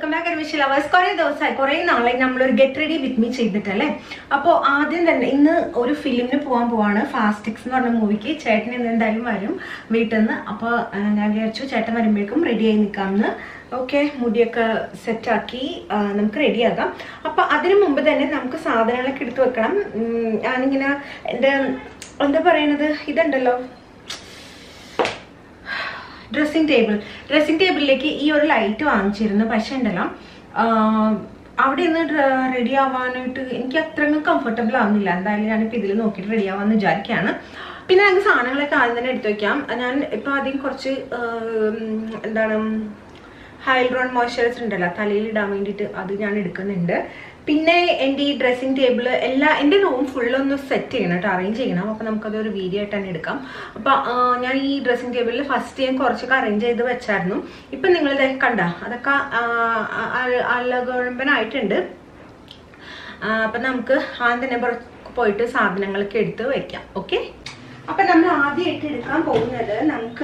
Welcome back admission lovers കുറേ ദിവസമായി കുറേ നാളായി നമ്മളൊരു ഗെറ്റ് റെഡി വിത്ത് മീ ചെയ്തിട്ടല്ലേ അപ്പോൾ ആദ്യം തന്നെ ഇന്ന് ഒരു ഫിലിമിന് പോകാൻ പോവാണ് ഫാസ്റ്റിക്സ് എന്ന് പറഞ്ഞ മൂവിക്ക് ചേട്ടൻ ഇന്ന് എന്തായാലും വരും വീട്ടിൽ നിന്ന് അപ്പോൾ ഞാൻ വിചാരിച്ചു ചേട്ടൻ വരുമ്പോഴേക്കും റെഡി ആയി നിൽക്കാമെന്ന് ഓക്കെ മുടിയൊക്കെ സെറ്റാക്കി നമുക്ക് റെഡിയാകാം അപ്പോൾ അതിനു മുമ്പ് തന്നെ നമുക്ക് സാധനങ്ങളൊക്കെ എടുത്തു വെക്കണം ഉം, ഞാനിങ്ങനെ എൻ്റെ എന്താ പറയണത് ഇതുണ്ടല്ലോ ഡ്രസ്സിംഗ് ടേബിൾ ഡ്രസ്സിംഗ് ടേബിളിലേക്ക് ഈ ഒരു ലൈറ്റ് വാങ്ങിച്ചിരുന്നു പക്ഷേ ഉണ്ടല്ലോ ആഹ് അവിടെ നിന്ന് റെഡി ആവാനായിട്ട് എനിക്ക് അത്രയും കംഫർട്ടബിൾ ആവുന്നില്ല എന്തായാലും ഞാനിപ്പോൾ ഇതിൽ നോക്കിയിട്ട് റെഡി ആവാമെന്ന് വിചാരിക്കുകയാണ് പിന്നെ ഞങ്ങൾക്ക് സാധനങ്ങളൊക്കെ ആദ്യം തന്നെ എടുത്തു വെക്കാം ഞാൻ ഇപ്പോൾ ആദ്യം കുറച്ച് ആഹ് എന്താണ് ഹൈൽഡ്രോൺ മോയ്സ്ചറൈസർ ഉണ്ടല്ലോ തലയിൽ ഇടാൻ വേണ്ടിയിട്ട് അത് ഞാൻ എടുക്കുന്നുണ്ട് പിന്നെ എൻ്റെ ഈ ഡ്രസ്സിംഗ് ടേബിൾ എല്ലാ എൻ്റെ റൂം ഫുള്ളൊന്ന് സെറ്റ് ചെയ്യണം കേട്ടോ അറേഞ്ച് ചെയ്യണം അപ്പോൾ നമുക്കതൊരു വീഡിയോ ആയിട്ട് തന്നെ എടുക്കാം അപ്പോൾ ഞാൻ ഈ ഡ്രസ്സിംഗ് ടേബിളിൽ ഫസ്റ്റ് ഞാൻ കുറച്ചൊക്കെ അറേഞ്ച് ചെയ്ത് വെച്ചായിരുന്നു ഇപ്പം നിങ്ങളിത് കണ്ട അതൊക്കെ അലകുഴമ്പനായിട്ടുണ്ട് അപ്പം നമുക്ക് ആദ്യം തന്നെ പുറത്ത് പോയിട്ട് സാധനങ്ങളൊക്കെ എടുത്ത് വെക്കാം ഓക്കെ അപ്പം നമ്മൾ ആദ്യമായിട്ട് എടുക്കാൻ പോകുന്നത് നമുക്ക്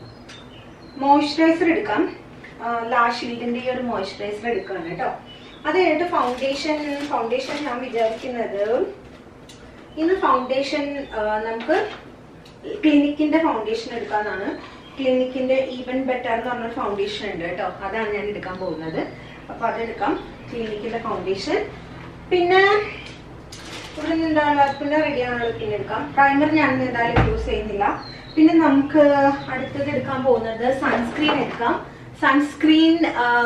മോയ്സ്ചറൈസർ എടുക്കാം ലാഷീൽഡിന്റെ ഈ ഒരു മോയ്സ്ചറൈസർ എടുക്കുകയാണ് കേട്ടോ അത് കഴിഞ്ഞിട്ട് ഫൗണ്ടേഷൻ ഫൗണ്ടേഷൻ ഞാൻ വിചാരിക്കുന്നത് ഇന്ന് ഫൗണ്ടേഷൻ നമുക്ക് ക്ലിനിക്കിന്റെ ഫൗണ്ടേഷൻ എടുക്കാന്നാണ് ക്ലിനിക്കിന്റെ ഈവൻ ബെറ്റർ എന്ന് പറഞ്ഞൊരു ഫൗണ്ടേഷൻ ഉണ്ട് കേട്ടോ അതാണ് ഞാൻ എടുക്കാൻ പോകുന്നത് അപ്പൊ അതെടുക്കാം ക്ലിനിക്കിന്റെ ഫൗണ്ടേഷൻ പിന്നെ ഇവിടെ നിന്ന് എന്താണ് പിന്നെ റെഡി ആണുള്ളത് പിന്നെ എടുക്കാം പ്രൈമർ ഞാൻ ഇന്ന് എന്തായാലും യൂസ് ചെയ്യുന്നില്ല പിന്നെ നമുക്ക് അടുത്തത് എടുക്കാൻ പോകുന്നത് സൺസ്ക്രീൻ എടുക്കാം സൺസ്ക്രീൻ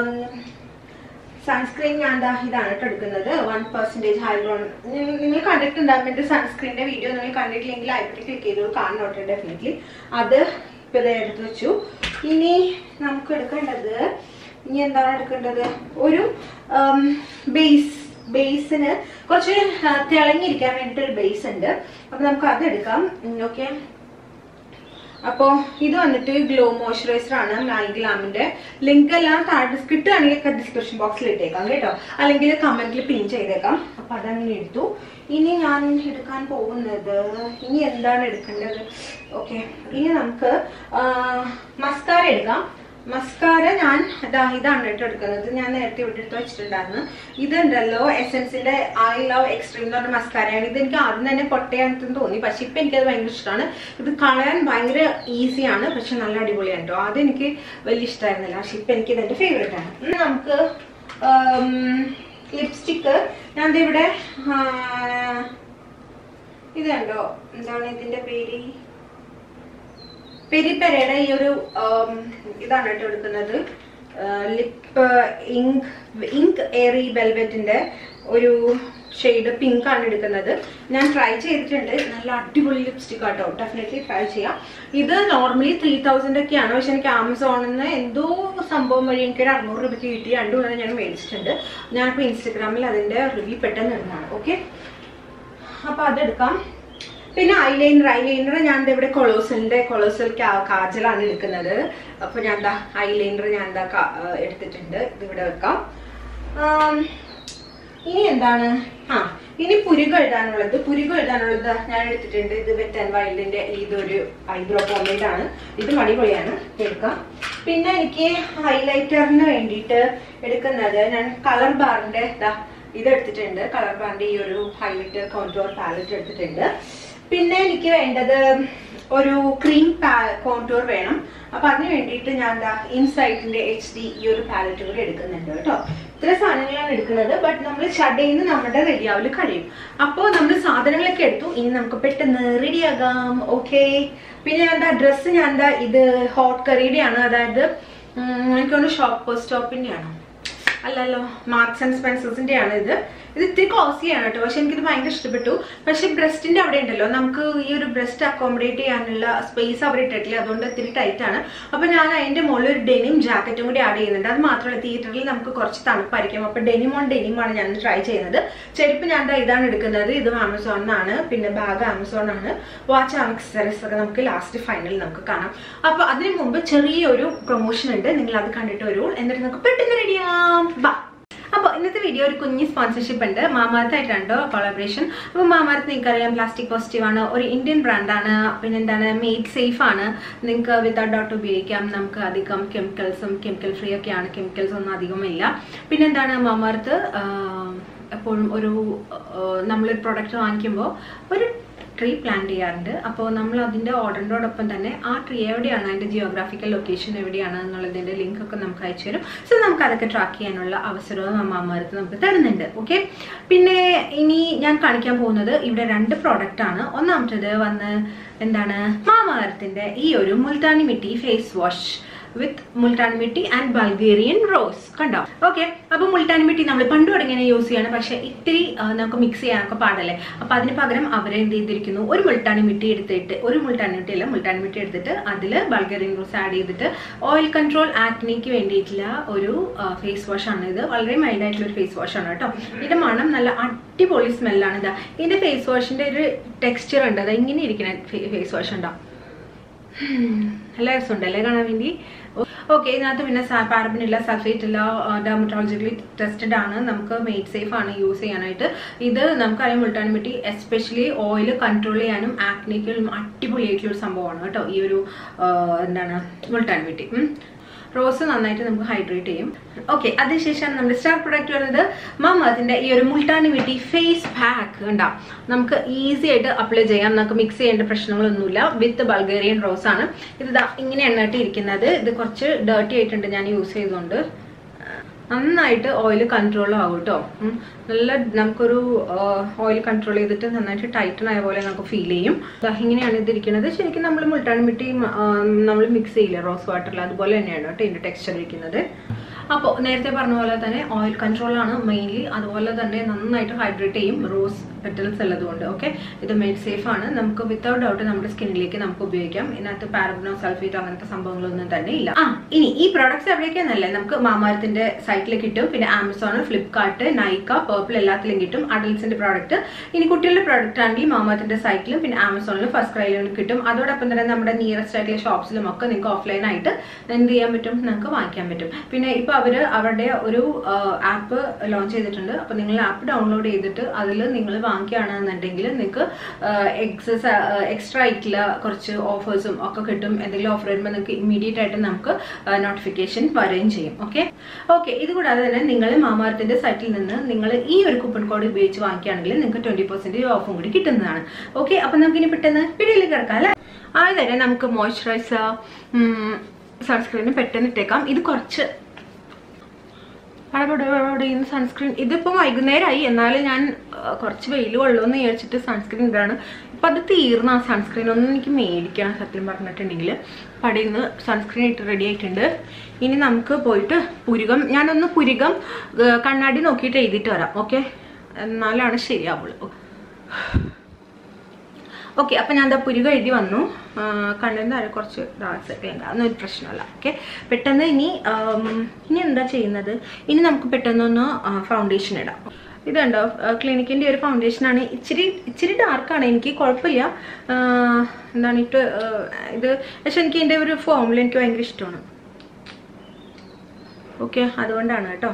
സൺസ്ക്രീൻ ഞാൻ ദാ ഇതാണ് കേട്ടോ എടുക്കുന്നത് വൺ പെർസെൻറ്റേജ് ഹൈഡ്രോൺ നിങ്ങൾ കണ്ടിട്ടുണ്ടാകും എൻ്റെ സൺസ്ക്രീനിന്റെ വീഡിയോ നിങ്ങൾ കണ്ടിട്ടില്ലെങ്കിൽ ഐപ്പറ്റി ക്ലിക്ക് ചെയ്തോളൂ കാണണോട്ടെ ഡെഫിനറ്റ്ലി അത് ഇപ്പൊ ഇത് എടുത്ത് വെച്ചു ഇനി നമുക്ക് എടുക്കേണ്ടത് ഇനി എന്താണ് എടുക്കേണ്ടത് ഒരു ബേസ് ബേസിന് കുറച്ച് ആ, തിളങ്ങിയിരിക്കാൻ വേണ്ടിയിട്ട് ഒരു ബേസ് ഉണ്ട് അപ്പൊ നമുക്ക് അത് എടുക്കാം ഓക്കെ അപ്പോ ഇത് വന്നിട്ട് ഗ്ലോ മോയ്സ്ചറൈസർ ആണ് മാഗ്ലാമിന്റെ ലിങ്ക് എല്ലാം താഴെ കിട്ടുകയാണെങ്കിൽ ഡിസ്ക്രിപ്ഷൻ ബോക്സിൽ ഇട്ടേക്കാം കേട്ടോ അല്ലെങ്കിൽ കമന്റിൽ പിൻ ചെയ്തേക്കാം അപ്പൊ അതങ്ങനെ എടുത്തു ഇനി ഞാൻ എടുക്കാൻ പോകുന്നത് ഇനി എന്താണ് എടുക്കേണ്ടത് ഓക്കെ ഇനി നമുക്ക് മസ്കാര എടുക്കാം മസ്കാര ഞാൻ ഇതാ ഇതാണ് കേട്ടോ എടുക്കുന്നത് ഞാൻ നേരത്തെ ഇവിടെ എടുത്ത് വെച്ചിട്ടുണ്ടായിരുന്നു ഇതുണ്ടല്ലോ എസെൻസിന്റെ ഐ ലവ് എക്സ്ട്രീം എന്ന് പറഞ്ഞ മസ്കാരയാണ് ഇത് എനിക്ക് ആദ്യം തന്നെ പൊട്ടയാണെന്ന് തോന്നി പക്ഷെ ഇപ്പൊ എനിക്കത് ഭയങ്കര ഇഷ്ടമാണ് ഇത് കളയാൻ ഭയങ്കര ഈസിയാണ് പക്ഷെ നല്ല അടിപൊളിയാണ് കേട്ടോ ആദ്യം എനിക്ക് വലിയ ഇഷ്ടമായിരുന്നില്ല പക്ഷെ ഇപ്പൊ എനിക്ക് ഇതെന്റെ ഫേവറേറ്റ് ആണ് ഇനി നമുക്ക് ലിപ്സ്റ്റിക്ക് ഞാൻ ദേ ഇവിടെ ആ, ഇത് കണ്ടോ എന്താണ് ഇതിന്റെ പേര് പെരിപ്പെരയുടെ ഈ ഒരു ആം, ഇതാണ് കേട്ടോ എടുക്കുന്നത് ലിപ്പ് ഇങ്ക് ഇങ്ക് എയറി വെൽവെറ്റിന്റെ ഒരു ഷെയ്ഡ് പിങ്ക് ആണ് എടുക്കുന്നത് ഞാൻ ട്രൈ ചെയ്തിട്ടുണ്ട് നല്ല അടിപൊളി ലിപ്സ്റ്റിക് ആട്ടോ ഡെഫിനറ്റ്ലി ട്രൈ ചെയ്യാം ഇത് നോർമലി ത്രീ തൗസൻഡ് ഒക്കെയാണ് പക്ഷെ എനിക്ക് ആമസോണിൽ നിന്ന് എന്തോ സംഭവം വഴി എനിക്ക് ഒരു അറുന്നൂറ് രൂപയ്ക്ക് കിട്ടി രണ്ടു മൂന്ന് ഞാൻ മേടിച്ചിട്ടുണ്ട് ഞാനിപ്പോൾ ഇൻസ്റ്റഗ്രാമിൽ അതിന്റെ റിവ്യൂ പെട്ടെന്ന് ഇടുന്നതാണ് ഓക്കെ അപ്പൊ അതെടുക്കാം പിന്നെ ഐലൈനർ ഐലൈനർ ഞാൻ ദേ ഇവിടെ കൊളോസലിന്റെ കൊളോസൽ കാജലാണ് എടുക്കുന്നത് അപ്പൊ ഞാൻ എന്താ ഐലൈനർ ഞാൻ എന്താ കാ- ആ, എടുത്തിട്ടുണ്ട് ഇത് ഇവിടെ വെക്കാം ആം, ഇനി എന്താണ് ആ ഇനി പുരുക എഴുതാനുള്ളത് പുരുക എഴുതാനുള്ളത് ഞാൻ എടുത്തിട്ടുണ്ട് ഇത് വെറ്റ് ആൻഡ് വൈൽഡിന്റെ ഇതൊരു ഐബ്രോ പോമേഡ് ആണ് ഇത് അടിപൊളിയാണ് എടുക്കാം പിന്നെ എനിക്ക് ഹൈലൈറ്ററിന് വേണ്ടിയിട്ട് എടുക്കുന്നത് ഞാൻ കളർ ബാറിന്റെ ഇതാ ഇത് എടുത്തിട്ടുണ്ട് കളർ ബാറിന്റെ ഈ ഒരു ഹൈലൈറ്റർ കോൺടോർ പാലറ്റ് എടുത്തിട്ടുണ്ട് പിന്നെ എനിക്ക് വേണ്ടത് ഒരു ക്രീം കോൺടൂർ വേണം അപ്പൊ അതിന് വേണ്ടിയിട്ട് ഞാൻ എന്താ ഇൻസൈറ്റിന്റെ എച്ച് ഡി ഈ ഒരു പാലറ്റ് കൂടി എടുക്കുന്നുണ്ട് കേട്ടോ ഇത്ര സാധനങ്ങളാണ് എടുക്കുന്നത് ബട്ട് നമ്മൾ ഷഡേന്ന് നമ്മുടെ റെഡിയാവല് കഴിയും അപ്പോൾ നമ്മൾ സാധനങ്ങളൊക്കെ എടുത്തു ഇനി നമുക്ക് പെട്ടെന്ന് റെഡിയാകാം ഓക്കെ പിന്നെ ഞാൻ എന്താ ഡ്രസ്സ് ഞാൻ എന്താ ഇത് ഹോട്ട് കറിയുടെ ആണ് അതായത് ഉം, എനിക്ക് തോന്നുന്നു ഷോപ്പ് സ്റ്റോപ്പിന്റെ ആണോ അല്ലല്ലോ മാർക്സ് ആൻഡ് സ്പെൻസേഴ്സിന്റെ ആണ് ഇത് ഇത് ഇത്തിരി കോസ്റ്റ്ലി ആണ് കേട്ടോ പക്ഷെ എനിക്കിത് ഭയങ്കര ഇഷ്ടപ്പെട്ടു പക്ഷെ ബ്രസ്റ്റിന്റെ അവിടെ ഉണ്ടല്ലോ നമുക്ക് ഈ ഒരു ബ്രസ്റ്റ് അക്കോമഡേറ്റ് ചെയ്യാനുള്ള സ്പേസ് അവർ ഇട്ടിട്ടില്ല അതുകൊണ്ട് ഇത്തിരി ടൈറ്റ് ആണ് അപ്പൊ ഞാൻ അതിന്റെ മുകളിൽ ഒരു ഡെനിം ജാക്കറ്റും കൂടി ആഡ് ചെയ്യുന്നുണ്ട് അത് മാത്രമല്ല തിയേറ്ററിൽ നമുക്ക് കുറച്ച് തണുപ്പായിരിക്കും അപ്പൊ ഡെനിം ഓൺ ഡെനിം ആണ് ഞാൻ ട്രൈ ചെയ്യുന്നത് ചെരുപ്പ് ഞാൻ ദാ ഇതാണ് എടുക്കുന്നത് ഇത് ആമസോൺ ആണ് പിന്നെ ബാഗ് ആമസോൺ ആണ് വാച്ച് ആക്സസറീസ് ഒക്കെ നമുക്ക് ലാസ്റ്റ് ഫൈനലിൽ നമുക്ക് കാണാം അപ്പൊ അതിനു മുമ്പ് ചെറിയൊരു പ്രൊമോഷൻ ഉണ്ട് നിങ്ങൾ അത് കണ്ടിട്ട് വരൂ എന്നിട്ട് നമുക്ക് പെട്ടെന്ന് റെഡിയാം ബാ അപ്പോൾ ഇന്നത്തെ വീഡിയോ ഒരു കുഞ്ഞ് സ്പോൺസർഷിപ്പ് ഉണ്ട് മാമാർത്തായിട്ടാണ് കേട്ടോ കൊളാബറേഷൻ അപ്പോൾ മാമാർത്ത് നിങ്ങൾക്കറിയാം പ്ലാസ്റ്റിക് പോസിറ്റീവ് ആണ് ഒരു ഇന്ത്യൻ ബ്രാൻഡാണ് പിന്നെ എന്താണ് മെയ്ഡ് സേഫ് ആണ് നിങ്ങൾക്ക് വിത്തൗട്ട് ഡോട്ട് ഉപയോഗിക്കാം നമുക്ക് അധികം കെമിക്കൽസും കെമിക്കൽ ഫ്രീ ഒക്കെയാണ് കെമിക്കൽസ് ഒന്നും അധികമില്ല പിന്നെ എന്താണ് മാമാർത്ത് എപ്പോഴും ഒരു ആഹ് നമ്മളൊരു പ്രൊഡക്റ്റ് വാങ്ങിക്കുമ്പോൾ ഒരു ട്രീ പ്ലാൻ ചെയ്യാറുണ്ട് അപ്പോൾ നമ്മൾ അതിൻ്റെ ഓർഡറിനോടൊപ്പം തന്നെ ആ ട്രീ എവിടെയാണ് അതിൻ്റെ ജിയോഗ്രാഫിക്കൽ ലൊക്കേഷൻ എവിടെയാണ് എന്നുള്ളതിൻ്റെ ലിങ്ക് ഒക്കെ നമുക്ക് അയച്ചു തരും സോ നമുക്ക് അതൊക്കെ ട്രാക്ക് ചെയ്യാനുള്ള അവസരവും അമ്മാമാരത്ത് നമുക്ക് തരുന്നുണ്ട് ഓക്കെ പിന്നെ ഇനി ഞാൻ കാണിക്കാൻ പോകുന്നത് ഇവിടെ രണ്ട് പ്രോഡക്റ്റ് ആണ് ഒന്നാമത്തേത് വന്ന് എന്താണ് മാമാരത്തിൻ്റെ ഈ ഒരു Multani mitti face wash with Multan mitti and Bulgarian rose കണ്ടോ ഓക്കെ അപ്പൊ മുൾട്ടാൻ മിട്ടി നമ്മൾ പണ്ട് തുടങ്ങിയ യൂസ് ചെയ്യണം പക്ഷെ ഇത്തിരി ആ, നമുക്ക് മിക്സ് ചെയ്യാനൊക്കെ പാടല്ലേ അപ്പൊ അതിന് പകരം അവർ എന്ത് ചെയ്തിരിക്കുന്നു ഒരു മുൾട്ടാനി മിട്ടി എടുത്തിട്ട് ഒരു മുൾട്ടാനി മിട്ടി അല്ല മുൾട്ടാനി മിട്ടി എടുത്തിട്ട് അതിൽ ബൾഗേറിയൻ റോസ് ആഡ് ചെയ്തിട്ട് ഓയിൽ കൺട്രോൾ ആക്നിക്ക് വേണ്ടിയിട്ടുള്ള ഒരു ഫേസ് വാഷ് ആണ് ഇത് വളരെ മൈൽഡ് ആയിട്ടുള്ള ഒരു ഫേസ് വാഷ് ആണ് കേട്ടോ ഇതിന്റെ മണം നല്ല അടിപൊളി സ്മെല്ലാണ് ഇതാ ഇതിന്റെ ഫേസ് വാഷിന്റെ ഒരു ടെക്സ്ചർ ഉണ്ട് അത് ഇങ്ങനെ ഇരിക്കുന്ന ഫേസ് വാഷ് ഉണ്ടോ നല്ല രസമുണ്ടല്ലേ കാണാൻ വേണ്ടി ഓക്കെ ഇതിനകത്ത് പിന്നെ പാരബിൻ ഇല്ല സൾഫേറ്റ് ഇല്ല ഡെർമറ്റോളജിക്കലി ടെസ്റ്റഡ് ആണ് നമുക്ക് മെയ്ഡ് സേഫ് ആണ് യൂസ് ചെയ്യാനായിട്ട് ഇത് നമുക്കറിയാം മുൾട്ടാൻ പറ്റി എസ്പെഷ്യലി ഓയിൽ കൺട്രോൾ ചെയ്യാനും ആക്നിക്കും അടിപൊളിയായിട്ടുള്ള ഒരു സംഭവമാണ് കേട്ടോ ഈ ഒരു ആ, എന്താണ് മുൾട്ടാൻ പറ്റി റോസ് നന്നായിട്ട് നമുക്ക് ഹൈഡ്രേറ്റ് ചെയ്യും ഓക്കെ അതിനുശേഷം നമ്മുടെ സ്റ്റാർ പ്രൊഡക്റ്റ് വരുന്നത് മമ്മതിന്റെ ഈ ഒരു മുൾട്ടാനി വെട്ടി ഫേസ് പാക്ക് ഉണ്ടാവും നമുക്ക് ഈസി ആയിട്ട് അപ്ലൈ ചെയ്യാം നമുക്ക് മിക്സ് ചെയ്യേണ്ട പ്രശ്നങ്ങളൊന്നുമില്ല വിത്ത് ബൾഗേറിയൻ റോസ് ആണ് ഇത് ദാ ഇങ്ങനെയാണ് കേട്ടോ ഇരിക്കുന്നത് ഇത് കുറച്ച് ഡേർട്ടി ആയിട്ടുണ്ട് ഞാൻ യൂസ് ചെയ്തുകൊണ്ട് നന്നായിട്ട് ഓയിൽ കൺട്രോൾ ആവും കേട്ടോ ഉം. നല്ല നമുക്കൊരു ഓയിൽ കൺട്രോൾ ചെയ്തിട്ട് നന്നായിട്ട് ടൈറ്റൺ ആയ പോലെ നമുക്ക് ഫീൽ ചെയ്യും ദാ ഇങ്ങനെയാണ് ഇത് ഇരിക്കുന്നത് ശരിക്കും നമ്മൾ മുൾട്ടാൻ മിട്ടി നമ്മൾ മിക്സ് ചെയ്യില്ല റോസ് വാട്ടറിൽ അതുപോലെ തന്നെയാണ് കേട്ടോ ഇതിന്റെ ടെക്സ്ചർ ഇരിക്കുന്നത് അപ്പോൾ നേരത്തെ പറഞ്ഞ പോലെ തന്നെ ഓയിൽ കൺട്രോൾ ആണ് മെയിൻലി അതുപോലെ തന്നെ നന്നായിട്ട് ഹൈഡ്രേറ്റ് ചെയ്യും റോസ് പെറ്റൽസ് ഉള്ളതുകൊണ്ട് ഓക്കെ ഇത് മെയ്ഡ് സേഫ് ആണ് നമുക്ക് വിത്തൗട്ട് ഡൗട്ട് നമ്മുടെ സ്കിന്നിലേക്ക് നമുക്ക് ഉപയോഗിക്കാം ഇതിനകത്ത് പാരബിനോ സൾഫേറ്റോ അങ്ങനത്തെ സംഭവങ്ങളൊന്നും തന്നെ ഇല്ല ആ ഇനി ഈ പ്രോഡക്ട്സ് എവിടെയൊക്കെയാണല്ലേ നമുക്ക് മാമാരത്തിന്റെ സൈറ്റിൽ കിട്ടും പിന്നെ ആമസോൺ ഫ്ലിപ്കാർട്ട് നൈക്ക പേർപ്പിൾ എല്ലാത്തിലും കിട്ടും അഡൽസിന്റെ പ്രോഡക്റ്റ് ഇനി കുട്ടികളുടെ പ്രോഡക്റ്റ് ആണെങ്കിൽ മാമാരത്തിന്റെ സൈറ്റിലും പിന്നെ ആമസോണിലും ഫസ്റ്റ് ക്രൈയിലും കിട്ടും അതോടൊപ്പം തന്നെ നമ്മുടെ നിയറസ്റ്റ് ആയിട്ടുള്ള ഷോപ്സിലും ഒക്കെ നിങ്ങൾക്ക് ഓഫ്ലൈൻ ആയിട്ട് എന്ത് ചെയ്യാൻ പറ്റും നിങ്ങൾക്ക് വാങ്ങിക്കാൻ പറ്റും പിന്നെ ഇപ്പൊ അവര് അവരുടെ ഒരു ആപ്പ് ലോഞ്ച് ചെയ്തിട്ടുണ്ട് അപ്പൊ നിങ്ങൾ ആപ്പ് ഡൗൺലോഡ് ചെയ്തിട്ട് അതിൽ നിങ്ങൾ വാങ്ങിക്കുകയാണെന്നുണ്ടെങ്കിൽ നിങ്ങൾക്ക് എക്സസ് എക്സ്ട്രാ ആയിട്ടുള്ള കുറച്ച് ഓഫേഴ്സും ഒക്കെ കിട്ടും എന്തെങ്കിലും ഓഫർ വരുമ്പോൾ നിങ്ങൾക്ക് ഇമ്മീഡിയറ്റ് ആയിട്ട് നമുക്ക് നോട്ടിഫിക്കേഷൻ വരികയും ചെയ്യും ഓക്കെ ഓക്കെ ഇത് കൂടാതെ തന്നെ നിങ്ങൾ മാമാർത്തിന്റെ സൈറ്റിൽ നിന്ന് നിങ്ങൾ ഈ ഒരു കൂപ്പൺ കോഡ് ഉപയോഗിച്ച് വാങ്ങിക്കുകയാണെങ്കിൽ നിങ്ങൾക്ക് ട്വന്റി പെർസെന്റ് ഓഫും കൂടി കിട്ടുന്നതാണ് ഓക്കെ അപ്പൊ നമുക്ക് ഇനി പെട്ടെന്ന് വീഡിയോയിലേക്ക് കിടക്കാം അല്ലേ ആദ്യം തന്നെ നമുക്ക് മോയ്സ്ചറൈസർ സൺസ്ക്രീന് പെട്ടെന്ന് ഇട്ടേക്കാം ഇത് കുറച്ച് അവിടെയും സൺസ്ക്രീൻ ഇതിപ്പോൾ വൈകുന്നേരമായി എന്നാലും ഞാൻ ആ, കുറച്ച് വെയിൽ കൊള്ളുമെന്ന് വിചാരിച്ചിട്ട് സൺസ്ക്രീൻ ഇതാണ് ഇപ്പം അത് തീർന്ന ആ സൺസ്ക്രീൻ ഒന്നും എനിക്ക് മേടിക്കണം സത്യം പറഞ്ഞിട്ടുണ്ടെങ്കിൽ പടിയിൽ നിന്ന് സൺസ്ക്രീൻ ഇട്ട് റെഡി ആയിട്ടുണ്ട് ഇനി നമുക്ക് പോയിട്ട് പുരുകം ഞാനൊന്ന് പുരുകം ആ, കണ്ണാടി നോക്കിയിട്ട് എഴുതിയിട്ട് വരാം ഓക്കെ എന്നാലാണ് ശരിയാവുള്ളൂ ഓക്കെ അപ്പം ഞാൻ എന്താ പുരുക എഴുതി വന്നു ആ, കണ്ണിന് താഴെ കുറച്ച് ഡാർക്സ് ഒക്കെ ഉണ്ട് അതൊന്നും ഒരു പ്രശ്നമല്ല ഓക്കെ പെട്ടെന്ന് ഇനി ആം, ഇനി എന്താ ചെയ്യുന്നത് ഇനി നമുക്ക് പെട്ടെന്നൊന്ന് ഫൗണ്ടേഷൻ ഇടാം ഇതുണ്ടോ ക്ലിനിക്കിൻ്റെ ഒരു ഫൗണ്ടേഷനാണ് ഇച്ചിരി ഇച്ചിരി ഡാർക്കാണ് എനിക്ക് കുഴപ്പമില്ല ആ, എന്താണ് ഇട്ട് ആ, ഇത് പക്ഷെ എനിക്ക് എൻ്റെ ഒരു ഫോമിൽ എനിക്ക് ഭയങ്കര ഇഷ്ടമാണ് ഓക്കെ അതുകൊണ്ടാണ് കേട്ടോ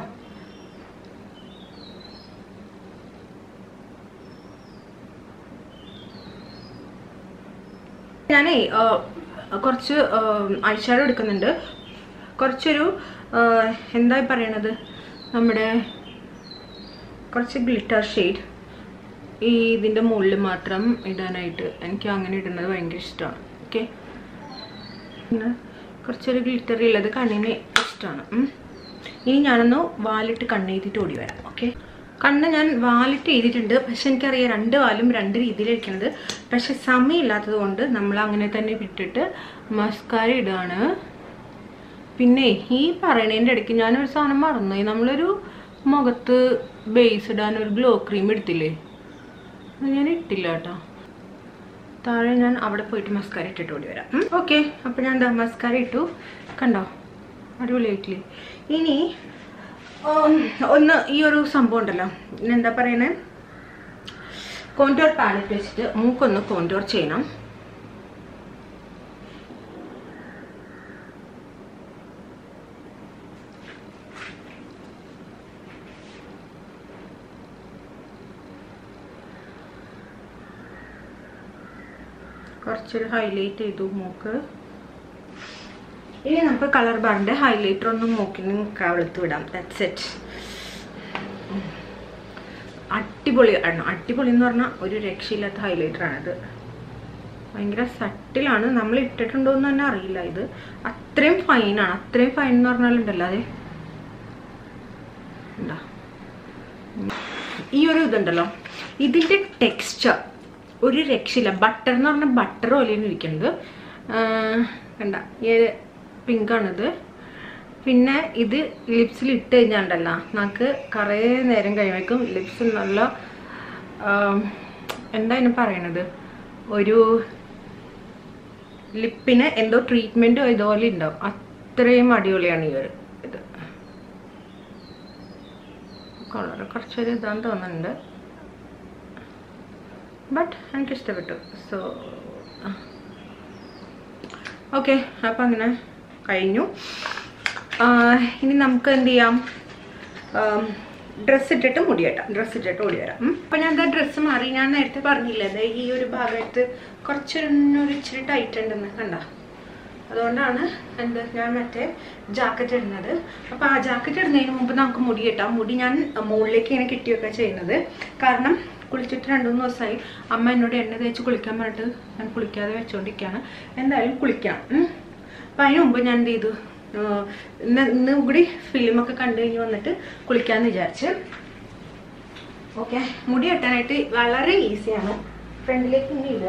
ഞാനേ ആ, കുറച്ച് ഐഷാഡോ എടുക്കുന്നുണ്ട് കുറച്ചൊരു ആ, എന്താ ഈ പറയണത് നമ്മുടെ കുറച്ച് ഗ്ലിറ്റർ ഷെയ്ഡ് ഈ ഇതിൻ്റെ മുകളിൽ മാത്രം ഇടാനായിട്ട് എനിക്ക് അങ്ങനെ ഇടുന്നത് ഭയങ്കര ഇഷ്ടമാണ് ഓക്കെ പിന്നെ കുറച്ചൊരു ഗ്ലിറ്റർ ഉള്ളത് കണ്ണിന് ഇഷ്ടമാണ് ഉം. ഇനി ഞാനൊന്ന് വാലിട്ട് കണ്ണെഴുതിയിട്ട് ഓടി വരാം ഓക്കെ കണ്ണ് ഞാൻ വാലിട്ട് എഴുതിയിട്ടുണ്ട് പക്ഷെ എനിക്കറിയാം രണ്ട് വാലും രണ്ട് രീതിയിലിരിക്കുന്നത് പക്ഷെ സമയമില്ലാത്തത് കൊണ്ട് നമ്മൾ അങ്ങനെ തന്നെ വിട്ടിട്ട് മസ്കാര ഇടുകയാണ് പിന്നെ ഈ പറയണതിൻ്റെ ഇടയ്ക്ക് ഞാനൊരു സാധനം മറന്നുപോയി നമ്മളൊരു മുഖത്ത് ബേസ് ഇടാൻ ഒരു ഗ്ലോ ക്രീം എടുത്തില്ലേ അത് ഞാൻ ഇട്ടില്ല കേട്ടോ താഴെ ഞാൻ അവിടെ പോയിട്ട് മസ്കാര ഇട്ടിട്ട് ഓടി വരാം ഓക്കെ അപ്പം ഞാൻ എന്താ മസ്കാര ഇട്ടു കണ്ടോ അടിപൊളിയായിട്ടില്ലേ ഇനി ഉം, ഒന്ന് ഈ ഒരു സംഭവം ഉണ്ടല്ലോ എന്താ പറയണേ കോണ്ടോർ പാലറ്റ് വെച്ചിട്ട് മൂക്കൊന്ന് കോണ്ടോർ ചെയ്യണം കുറച്ചൊരു ഹൈലൈറ്റ് ചെയ്തു മൂക്ക് ഇനി നമുക്ക് കളർ ബാറിൻ്റെ ഹൈലൈറ്റർ ഒന്ന് മൂക്കിന് കവളത്ത് വിടാം ദാറ്റ്സ് ഇറ്റ് അടിപൊളി ആണ് അടിപൊളി എന്ന് പറഞ്ഞാൽ ഒരു രക്ഷയില്ലാത്ത ഹൈലൈറ്റർ ആണിത് ഭയങ്കര സട്ടിലാണ് നമ്മൾ ഇട്ടിട്ടുണ്ടോ എന്ന് തന്നെ അറിയില്ല ഇത് അത്രയും ഫൈനാണ് അത്രയും ഫൈൻ എന്ന് പറഞ്ഞാലുണ്ടല്ലോ അതെ എന്താ ഈ ഒരു ഇതുണ്ടല്ലോ ഇതിൻ്റെ ടെക്സ്ചർ ഒരു രക്ഷയില്ല ബട്ടർ എന്ന് പറഞ്ഞാൽ ബട്ടർ പോലെയാണ് ഇരിക്കുന്നത് കണ്ട ഈ ഒരു പിങ്കാണിത് പിന്നെ ഇത് ലിപ്സിൽ ഇട്ട് കഴിഞ്ഞാണ്ടല്ലോ നമുക്ക് കുറേ നേരം കഴിയുമ്പോഴേക്കും ലിപ്സ് നല്ല ആം, എന്താ ഇതിന് പറയണത് ഒരു ലിപ്പിന് എന്തോ ട്രീറ്റ്മെൻറ്റോ ഇതുപോലെ ഉണ്ടാവും അത്രയും അടിപൊളിയാണ് ഈ ഒരു ഇത് കളർ കുറച്ചൊരു ഇതാന്ന് തോന്നുന്നുണ്ട് ബട്ട് എനിക്ക് ഇഷ്ടപ്പെട്ടു സോ ഓക്കെ അപ്പം അങ്ങനെ കഴിഞ്ഞു ആ, ഇനി നമുക്ക് എന്ത് ചെയ്യാം ഡ്രസ്സ് ഇട്ടിട്ട് മുടി കെട്ടാം ഡ്രസ്സ് ഇട്ടിട്ട് മുടി വരാം അപ്പം ഞാൻ എന്താ ഡ്രസ്സ് മാറി ഞാൻ നേരത്തെ പറഞ്ഞില്ലേ ദേ ഈ ഒരു ഭാഗത്ത് കുറച്ചൊരു ഒരു ഇച്ചിരി ടൈറ്റ് ഉണ്ടെന്ന് കണ്ട അതുകൊണ്ടാണ് എന്ത് ഞാൻ മറ്റേ ജാക്കറ്റ് ഇടുന്നത് അപ്പോൾ ആ ജാക്കറ്റ് ഇടുന്നതിന് മുമ്പ് നമുക്ക് മുടി കെട്ടാം മുടി ഞാൻ മുകളിലേക്ക് ഇങ്ങനെ കെട്ടിയൊക്കെ ചെയ്യുന്നത് കാരണം കുളിച്ചിട്ട് രണ്ട് മൂന്ന് ദിവസമായി അമ്മ എന്നോട് എണ്ണ തേച്ച് കുളിക്കാൻ പറഞ്ഞിട്ട് ഞാൻ കുളിക്കാതെ വെച്ചുകൊണ്ടിരിക്കുകയാണ് എന്തായാലും കുളിക്കാം ഉം. അപ്പം അതിന് മുമ്പ് ഞാൻ എന്ത് ചെയ്തു ആഹ് ഇന്ന് ഇന്ന് കൂടി ഫിലിമൊക്കെ കണ്ടു കഴിഞ്ഞ് വന്നിട്ട് കുളിക്കാമെന്ന് വിചാരിച്ച് ഓക്കെ മുടി കെട്ടാനായിട്ട് വളരെ ഈസിയാണ് ഫ്രണ്ടിലേക്ക് ഇങ്ങനെ ഇടുക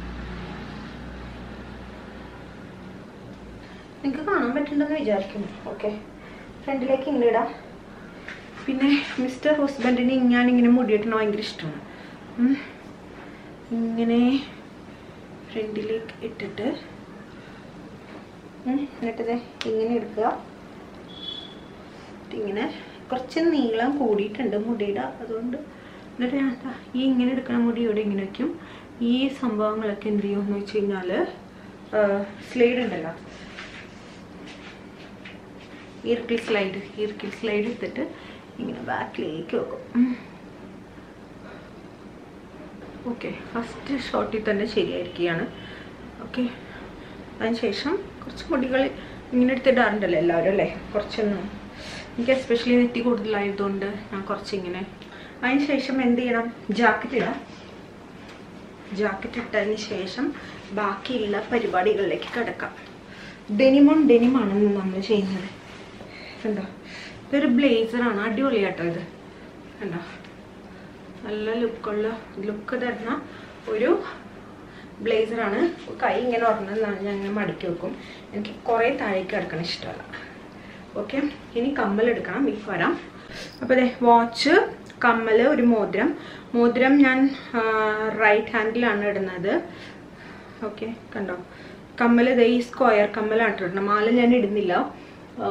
നിങ്ങൾക്ക് കാണാൻ പറ്റുന്നുണ്ടെന്ന് വിചാരിക്കുന്നു ഓക്കെ ഫ്രണ്ടിലേക്ക് ഇങ്ങനെ ഇടാം പിന്നെ മിസ്റ്റർ ഹസ്ബൻഡിന് ഞാനിങ്ങനെ മുടിയിട്ടണ ഭയങ്കര ഇഷ്ടമാണ് ഉം. ഇങ്ങനെ ഫ്രണ്ടിലേക്ക് ഇട്ടിട്ട് ഉം, എന്നിട്ട് ദേ ഇങ്ങനെ എടുക്കുക എന്നിട്ട് ഇങ്ങനെ കുറച്ച് നീളം കൂടിയിട്ടുണ്ട് മുടിയുടെ അതുകൊണ്ട് എന്നിട്ട് ഞാൻ ദാ ഈ ഇങ്ങനെ എടുക്കുന്ന മുടി ഇവിടെ ഇങ്ങനെ വയ്ക്കും ഈ സംഭവങ്ങളൊക്കെ എന്ത് ചെയ്യുമെന്ന് വെച്ച് കഴിഞ്ഞാൽ സ്ലൈഡ് ഉണ്ടല്ലോ ഈർക്കിൾ സ്ലൈഡ് ഈർക്കിൾ സ്ലൈഡ് എടുത്തിട്ട് ഇങ്ങനെ ബാക്കിലേക്ക് വെക്കും ഓക്കെ ഫസ്റ്റ് ഷോട്ടിൽ തന്നെ ശരിയായിരിക്കുകയാണ് ഓക്കെ അതിനുശേഷം കുറച്ച് മുടികൾ ഇങ്ങനെ എടുത്തിടാറുണ്ടല്ലോ എല്ലാവരും അല്ലേ കുറച്ചൊന്നും എനിക്ക് എസ്പെഷ്യലി നെറ്റി കൂടുതലായതുകൊണ്ട് ഞാൻ കുറച്ചിങ്ങനെ അതിന് ശേഷം എന്ത് ചെയ്യണം ജാക്കറ്റ് ഇടാം ജാക്കറ്റ് ഇട്ടതിന് ശേഷം ബാക്കിയുള്ള പരിപാടികളിലേക്ക് കിടക്കാം ഡെനിമോൺ ഡെനിമാണെന്ന് നമ്മൾ ചെയ്യുന്നത് കണ്ടോ ഇതൊരു ബ്ലേസറാണ് അടിപൊളിയാട്ടോ ഇത് കണ്ടോ നല്ല ലുക്കുള്ള ലുക്ക് തരുന്ന ഒരു ബ്ലേസറാണ് കൈ ഇങ്ങനെ ഉറങ്ങുന്നതാണ് ഞാൻ ഇങ്ങനെ മടക്കി വെക്കും എനിക്ക് കുറേ താഴേക്ക് കിടക്കണം ഇഷ്ടമല്ല ഓക്കെ ഇനി കമ്മൽ എടുക്കണം ഈ വരാം അപ്പോൾ അതെ വാച്ച് കമ്മൽ ഒരു മോതിരം മോതിരം ഞാൻ റൈറ്റ് ഹാൻഡിലാണ് ഇടുന്നത് ഓക്കെ കണ്ടോ കമ്മൽ ഇതേ ഈ സ്ക്വയർ കമ്മലാണ് ഇടുന്നത് മാല ഞാൻ ഇടുന്നില്ല ആ,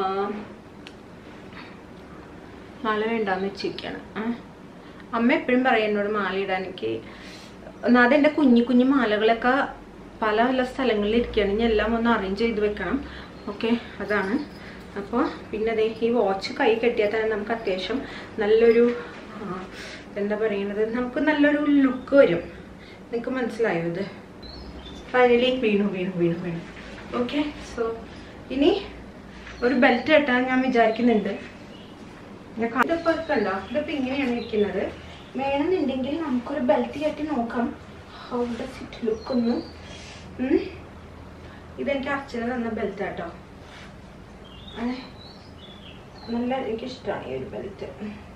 മാല വേണ്ടാന്ന് വെച്ചിരിക്കുകയാണ് ആ. അമ്മ എപ്പോഴും പറയും എന്നോട് മാല ഇടാൻ എനിക്ക് ഒന്നാമത് എൻ്റെ കുഞ്ഞു കുഞ്ഞു മാലകളൊക്കെ പല പല സ്ഥലങ്ങളിൽ ഇരിക്കുകയാണ് ഇനി എല്ലാം ഒന്ന് അറേഞ്ച് ചെയ്ത് വെക്കണം ഓക്കെ അതാണ് അപ്പോൾ പിന്നെ ദേ ഈ വാച്ച് കൈ കെട്ടിയാൽ തന്നെ നമുക്ക് അത്യാവശ്യം നല്ലൊരു ആ, എന്താ പറയുന്നത് നമുക്ക് നല്ലൊരു ലുക്ക് വരും നിങ്ങൾക്ക് മനസ്സിലായോ ഇത് ഫൈനലി വീണു വീണു വീണു വീണു ഓക്കെ സോ ഇനി ഒരു ബെൽറ്റ് കെട്ടാൻ ഞാൻ വിചാരിക്കുന്നുണ്ട് ഞാൻ ക- ഇതിപ്പോ കണ്ടോ ഇതിപ്പോ ഇങ്ങനെയാണ് ഇരിക്കുന്നത് വേണമെന്നുണ്ടെങ്കിൽ നമുക്കൊരു ബെൽറ്റ് കെട്ടി നോക്കാം ഹൗ ഡസ് ഇറ്റ് ലുക്ക് ഒന്ന് ഉം. ഇതെനിക്ക് അച്ഛന് തന്ന ബെൽറ്റ് കേട്ടോ അതെ നല്ല എനിക്ക് ഇഷ്ടമാണ് ഈ ഒരു ബെൽറ്റ്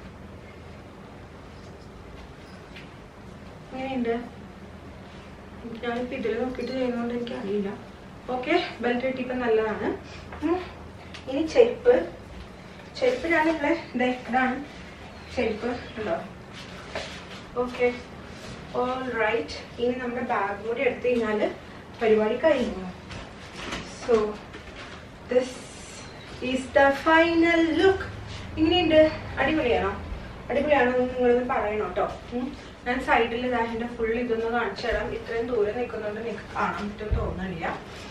എങ്ങനെയുണ്ട് ഞാനിപ്പോൾ ഇതിൽ നോക്കിയിട്ട് ചെയ്യുന്നതുകൊണ്ട് എനിക്ക് അറിയില്ല ഓക്കെ ബെൽറ്റ് കിട്ടിയപ്പോൾ നല്ലതാണ് ഉം. ഇനി ചെരുപ്പ് ചെരുപ്പ് ഞാനിവിടെ ദേ ഇതാണ് ചെരുപ്പ് ഉണ്ടോ ഓക്കെ ഓൾ റൈറ്റ് ഇനി നമ്മുടെ ബാഗ് കൂടി എടുത്തു കഴിഞ്ഞാൽ പരിപാടി കഴിഞ്ഞു so this is the final look ഇങ്ങനെയുണ്ട് അടിപൊളിയാണോ അടിപൊളിയാണോ എന്ന് നിങ്ങളൊന്ന് പറയണം കേട്ടോ ഉം. ഞാൻ സൈഡിൽ ഇതാ എൻ്റെ ഫുൾ ഇതൊന്ന് കാണിച്ചു തരാം ഇത്രയും ദൂരം നിൽക്കുന്നതുകൊണ്ട് നിങ്ങൾക്ക് കാണാൻ പറ്റും തോന്നുന്നില്ല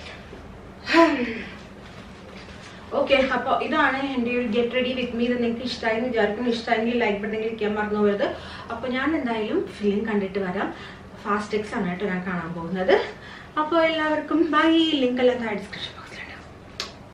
ഓക്കെ അപ്പോൾ ഇതാണ് എൻ്റെ ഒരു ഗെറ്റ് റെഡി വിത്ത് മീ ഇത് നിങ്ങൾക്ക് ഇഷ്ടമായി എന്ന് വിചാരിക്കുന്നു ഇഷ്ടമായെങ്കിൽ ലൈക്ക് ബട്ടൺ ക്ലിക്കാൻ മറന്നു പോയത് അപ്പോൾ ഞാൻ എന്തായാലും ഫിലിം കണ്ടിട്ട് വരാം ഫാസ്റ്റ് എക്സ് ആണ് കേട്ടോ ഞാൻ കാണാൻ പോകുന്നത് അപ്പോൾ എല്ലാവർക്കും ബൈ ലിങ്ക് എല്ലാം താഴെ ഡിസ്ക്രിപ്ഷൻ